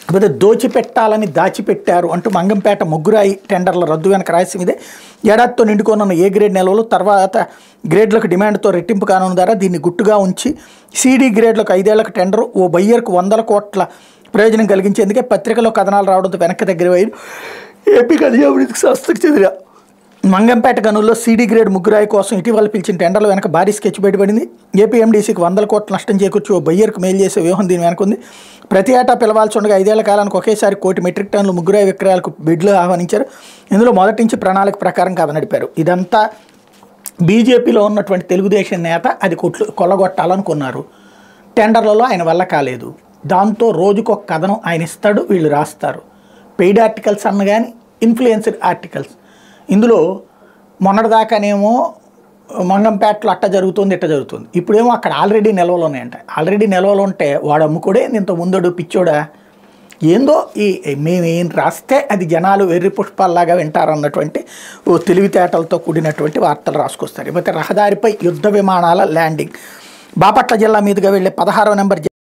కాకపోతే దోచిపెట్టాలని దాచిపెట్టారు అంటూ మంగంపేట ముగ్గురాయి టెండర్ల రద్దు వెనక రాసి మీదే ఏడాదితో నిండుకోనున్న ఏ గ్రేడ్ నిల్వలు తర్వాత గ్రేడ్లకు డిమాండ్తో రెట్టింపు కానున్న ద్వారా దీన్ని గుట్టుగా ఉంచి సీడీ గ్రేడ్లకు ఐదేళ్లకు టెండర్ ఓ బయ్యర్కు వందల కోట్ల ప్రయోజనం కలిగించేందుకే పత్రికలో కథనాలు రావడంతో వెనక్కి దగ్గర పోయి ఏపీ అభివృద్ధికి సంస్థకు చెందిన మంగంపేట గనుల్లో సీడీ గ్రేడ్ ముగ్గురాయి కోసం ఇటీవల పిలిచిన టెండర్ల వెనక భారీ స్కెచ్ బయటపడింది ఏపీఎండీసీకి వందల కోట్ల నష్టం చేకూర్చి ఓ బయ్యర్కు మేలు చేసే వ్యూహం దీని వెనక ఉంది ప్రతి ఏటా పిలవాల్సి ఉండగా ఐదేళ్ల కాలానికి ఒకేసారి కోటి మెట్రిక్ టన్నులు ముగ్గురాయి విక్రయాలకు బిడ్లు ఆహ్వానించారు ఇందులో మొదటి నుంచి ప్రణాళిక ప్రకారం కథ నడిపారు ఇదంతా బీజేపీలో ఉన్నటువంటి తెలుగుదేశం నేత అది కొట్లు కొల్లగొట్టాలనుకున్నారు టెండర్లలో ఆయన వల్ల కాలేదు దాంతో రోజుకు ఒక కథనం ఆయన ఇస్తాడు వీళ్ళు రాస్తారు పెయిడ్ ఆర్టికల్స్ అన్న కానీ ఇన్ఫ్లుయెన్సర్ ఆర్టికల్స్ ఇందులో మొన్నటిదాకానేమో మంగంపేటలో అట్ట జరుగుతుంది ఇట్ట జరుగుతుంది ఇప్పుడేమో అక్కడ ఆల్రెడీ నిల్వలు ఉన్నాయంట ఆల్రెడీ నిల్వలు ఉంటే వాడు అమ్ముకోడే ఇంత ముందడు పిచ్చోడా ఏందో ఈ మేమేం రాస్తే అది జనాలు వెర్రి పుష్పాల్లాగా వింటారన్నటువంటి ఓ తెలివితేటలతో కూడినటువంటి వార్తలు రాసుకొస్తారు ఇకపోతే రహదారిపై యుద్ధ విమానాల ల్యాండింగ్ బాపట్ల జిల్లా మీదుగా వెళ్ళే పదహారవ నెంబర్